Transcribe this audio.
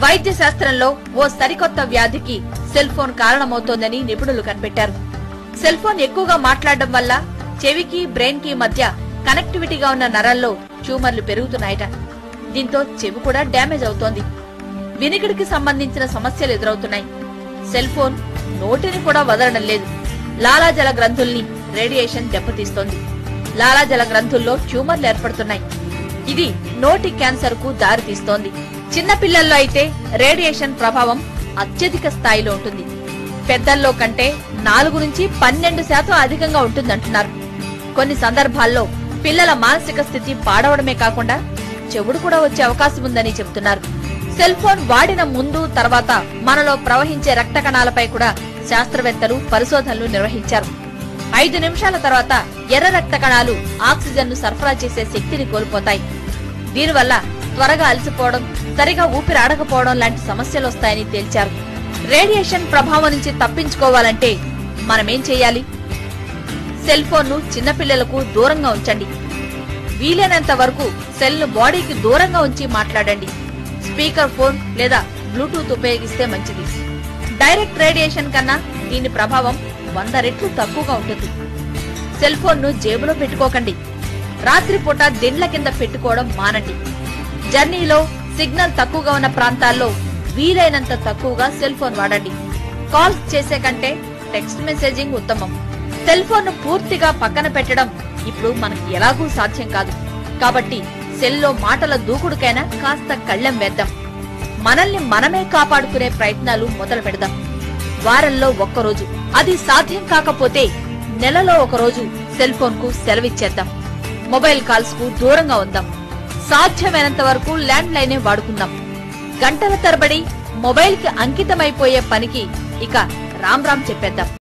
వైద్య శాస్త్రంలో ఓ సరికొత్త వ్యాధికి సెల్ ఫోన్ కారణమవుతోందని నిపుణులు కనిపెట్టారు సెల్ ఫోన్ ఎక్కువగా మాట్లాడడం వల్ల చెవికి బ్రెయిన్ కి మధ్య కనెక్టివిటీగా ఉన్న నరాల్లో ట్యూమర్లు పెరుగుతున్నాయట దీంతో చెవి కూడా డ్యామేజ్ అవుతోంది వినికిడికి సంబంధించిన సమస్యలు ఎదురవుతున్నాయి సెల్ ఫోన్ నోటిని కూడా వదలడం లేదు లాలాజల గ్రంథుల్ని రేడియేషన్ దెబ్బతీస్తోంది లాలాజల గ్రంథుల్లో ట్యూమర్లు ఏర్పడుతున్నాయి ఇది నోటి క్యాన్సర్ కు దారితీస్తోంది చిన్న పిల్లల్లో అయితే రేడియేషన్ ప్రభావం అత్యధిక స్థాయిలో ఉంటుంది పెద్దల్లో కంటే నాలుగు నుంచి పన్నెండు శాతం అధికంగా ఉంటుందంటున్నారు కొన్ని సందర్భాల్లో పిల్లల మానసిక స్థితి పాడవడమే కాకుండా చెవుడు కూడా వచ్చే అవకాశం ఉందని చెబుతున్నారు సెల్ ఫోన్ వాడిన ముందు తర్వాత మనలో ప్రవహించే రక్త కణాలపై కూడా శాస్త్రవేత్తలు పరిశోధనలు నిర్వహించారు ఐదు నిమిషాల తర్వాత ఎర్ర రక్త కణాలు ఆక్సిజన్ ను సరఫరా చేసే శక్తిని కోల్పోతాయి దీనివల్ల త్వరగా అలసిపోవడం సరిగా ఊపిరి ఆడకపోవడం లాంటి సమస్యలు వస్తాయని తేల్చారు రేడియేషన్ ప్రభావం నుంచి తప్పించుకోవాలంటే మనమేం చేయాలి సెల్ ఫోన్ ను చిన్నపిల్లలకు దూరంగా ఉంచండి వీలైనంత వరకు సెల్ ను బాడీకి దూరంగా ఉంచి మాట్లాడండి స్పీకర్ ఫోన్ లేదా బ్లూటూత్ ఉపయోగిస్తే మంచిది డైరెక్ట్ రేడియేషన్ కన్నా దీని ప్రభావం వంద రెట్లు తక్కువగా ఉంటుంది సెల్ ఫోన్ ను జేబులో పెట్టుకోకండి రాత్రిపూట దిండ్ల కింద పెట్టుకోవడం మానండి జర్నీలో సిగ్నల్ తక్కువగా ఉన్న ప్రాంతాల్లో వీలైనంత తక్కువగా సెల్ ఫోన్ వాడండి కాల్స్ చేసే కంటే టెక్స్ట్ మెసేజింగ్ ఉత్తమం సెల్ ఫోన్ ను పూర్తిగా పక్కన పెట్టడం ఇప్పుడు మనకి ఎలాగూ సాధ్యం కాదు కాబట్టి సెల్లో మాటల దూకుడుకైనా కాస్త కళ్ళెం వేద్దాం మనల్ని మనమే కాపాడుకునే ప్రయత్నాలు మొదలు పెడదాం వారంలో ఒక్కరోజు అది సాధ్యం కాకపోతే నెలలో ఒక రోజు సెల్ ఫోన్ కు సెలవిచ్చేద్దాం మొబైల్ కాల్స్ కు దూరంగా ఉందాం సాధ్యమైనంత వరకు ల్యాండ్ లైనే వాడుకుందాం గంటల తరబడి మొబైల్ కి అంకితమైపోయే పనికి ఇక రామ్ రామ్ చెప్పేద్దాం